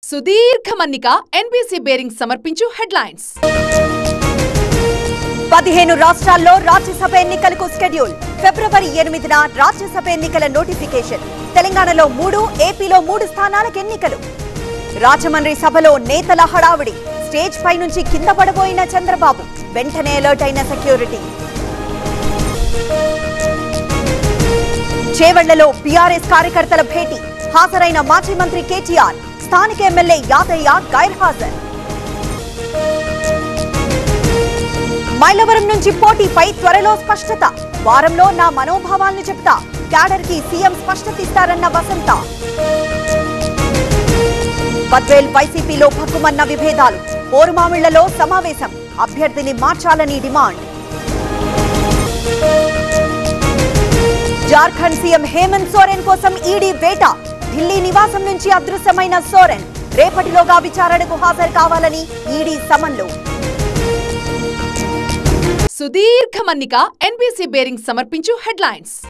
సుదీర్ఘ మన్నిక NBC bearing సమర్పించు హెడ్లైన్స్ పదిహేను రాష్ట్రాల్లో రాజ్యసభ ఎన్నికలకు స్కెడ్యూల్ ఫిబ్రవరి ఎనిమిదిన రాజ్యసభ ఎన్నికల నోటిఫికేషన్ తెలంగాణలో మూడు ఏపీలో మూడు స్థానాలకు ఎన్నికలు రాజమండ్రి సభలో నేతల హడావిడి స్టేజ్ పై నుంచి కింద పడబోయిన చంద్రబాబు వెంటనే అలర్ట్ అయిన సెక్యూరిటీ చేవళ్లలో బీఆర్ఎస్ కార్యకర్తల భేటీ హాజరైన మాజీ మంత్రి కేటీఆర్ స్థానిక ఎమ్మెల్యే యాదయ్య గైర్హాజరు మైలవరం నుంచి పోటీపై త్వరలో స్పష్టత వారంలో నా మనోభావాలను చెప్తా క్యాడర్ కి సీఎం స్పష్టత ఇస్తారన్న వసంత బద్వేల్ వైసీపీలో భగ్గుమన్న విభేదాలు పోరుమామిళ్లలో సమావేశం అభ్యర్థిని మార్చాలని డిమాండ్ జార్ఖండ్ సీఎం హేమంత్ సోరెన్ కోసం ఈడీ వేట ఢిల్లీ నివాసం నుంచి అదృశ్యమైన సోరెన్ రేపటిలోగా విచారణకు హాజరు కావాలని ఈడీ సమన్లు సుదీర్ఘ మన్నిక ఎన్బీసీ బేరింగ్ సమర్పించు హెడ్లైన్స్